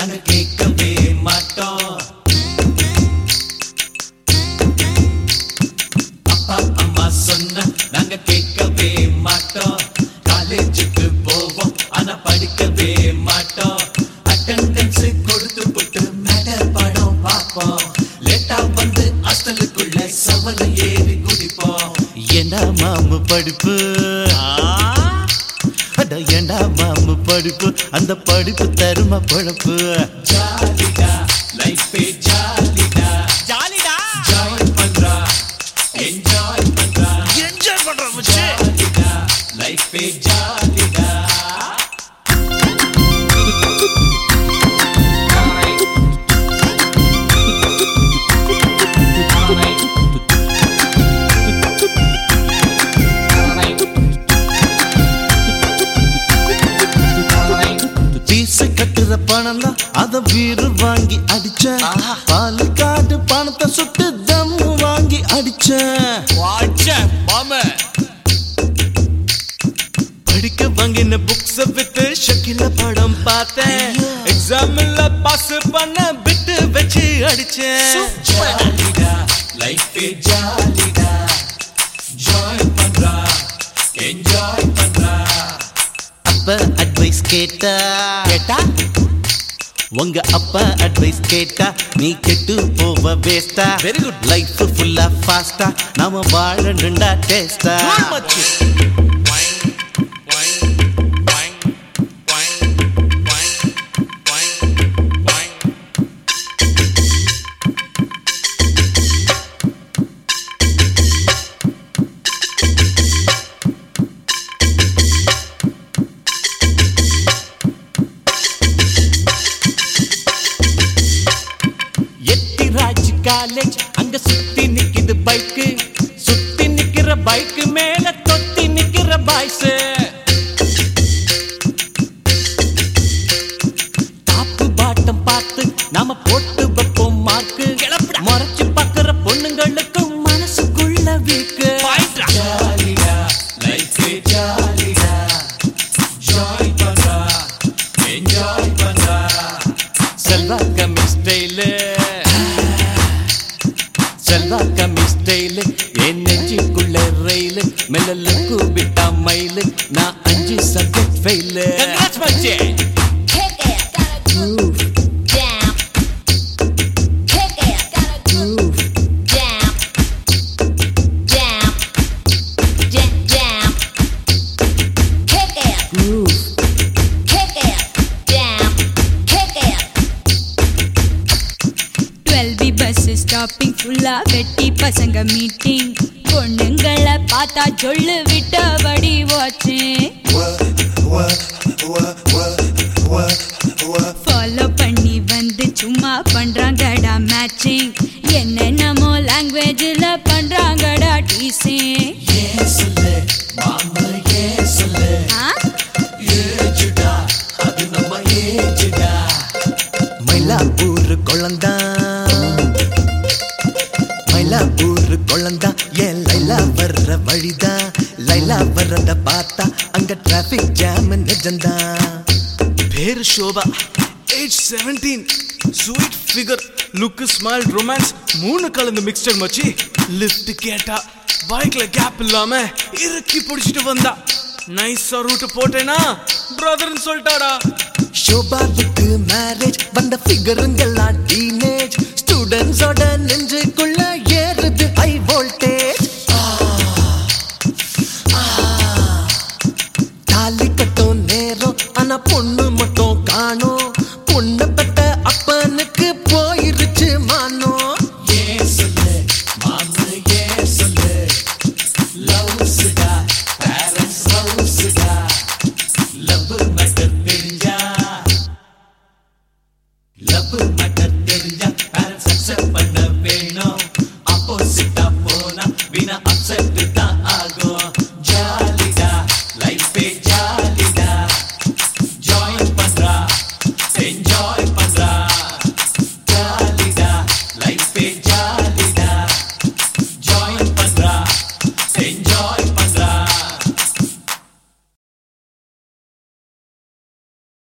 நாங்க கேட்கவே மாட்டோம் அப்பா அம்மா சொன்ன நாங்க கேட்கவே மாட்டோம் காலேஜுக்கு போவோம் ஆனா படிக்கவே மாட்டோம் அட்டெண்டன்ஸ் கொடுத்து போட்டு மேடர் படம் பார்ப்போம் லேட்டா வந்து ஹாஸ்டலுக்குள்ள சவல ஏறி குதிப்போம் ஏண்டா மாமு படிப்பு அட ஏண்டா மாமு படிப்பு அந்த படிப்பு தரும பொழப்பு ஜாலிடா லைஃபே ஜாலிடா ஜாலிடா ஜாயின் பண்றா என்ஜாய் பண்றா என்ஜாய் பண்றோம் மச்சி ஜாலிடா லைஃபே ஜாலிடா பீச கட்டுற பணம் தான் அத வீடு வாங்கி அடிச்ச பால் காட்டு பணத்தை சுட்டு தம்மு வாங்கி அடிச்ச படிக்க வாங்கின புக்ஸ் வித்து ஷக்கில படம் பார்த்தேன் எக்ஸாம்ல பாஸ் பண்ண விட்டு வச்சு அடிச்சேன் ஜாலிடா லைஃபே ஜாலிடா ஜாயின் பண்றா என்ஜாய் பண்றா அப்ப அட்வைஸ் கேட்டா கேட்டா உங்க அப்பா அட்வைஸ் கேட்டா நீ கெட்டு போவ வேஸ்டா வெரி குட் லைஃப் ஃபுல்லா ஃபாஸ்டா நாம வாழணுண்டா டேஸ்டா எட்டிராஜ் காலேஜ் அங்க சுத்தி நிக்குது பைக்கு சுத்தி நிக்கிற பைக்கு மேல தொத்தி நிக்கிற பாய்ஸ் டாப்பு பாட்டம் பார்த்து நாம போட்டு வைப்போம் மார்க்கு முறைச்சு பாக்குற பொண்ணுங்களுக்கும் மனசுக்குள்ள வீக்கு ஜாலிடா லைஃபே ஜாலிடா ஜாயின் பண்றா என்ஜாய் பண்றா செல்வா கம்மி ஸ்டைலு செல்வா கம்மி ஸ்டைலு என் நெஞ்சுக்குள்ள ரயிலு மெல்லல கூப்பிட்டா மயிலு நான் அஞ்சு subject fail Kick it, gotta groove down. Kick it, gotta groove down. Down. Jam, jam. Kick it, groove. Kick it, down. Kick it. 12 bus stopping ஃபுல்லா வெட்டி பசங்க மீட்டிங் பொண்ணுங்களை பார்த்தா சொல்லு விட்டபடி வாட்சிங் ஃபாலோ பண்ணி வந்து சும்மா பண்றாங்கடா மேட்சிங் என்னென்னமோ லாங்குவேஜில் பண்றாங்கடா டீசிங் ஏன் சொல்லு மாமா ஏன் சொல்லு ஏஜுடா அது நம்ம ஏஜுடா மயிலாப்பூர் குழந்தா மயிலாப்பூர் குழந்தா ஏன் லைலா வர்ற வழிதா லைலா வர்றத பார்த்தா அங்க டிராபிக் ஜாம் நிஜந்தா பேரு Shobha age seventeen sweet figure look smile romance மூணு கலந்து மிக்சர் மச்சி லிஃப்ட் கேட்டா பைக்ல கேப் இல்லாம இறுக்கி பிடிச்சிட்டு வந்தா நைஸா ரூட் போட்டேனா பிரதர்னு சொல்லிட்டாடா ஷோபாவுக்கு மேரேஜ் வந்த ஃபிகருங்கெல்லாம் டீனேஜ் ஸ்டூடெண்ட்ஸோட நெஞ்சுக்குள்ள ஏறுது ஹை வோல்டேஜ் தாலி கட்டும் நேரம் ஆனா பொண்ணு மட்டும் காணோம்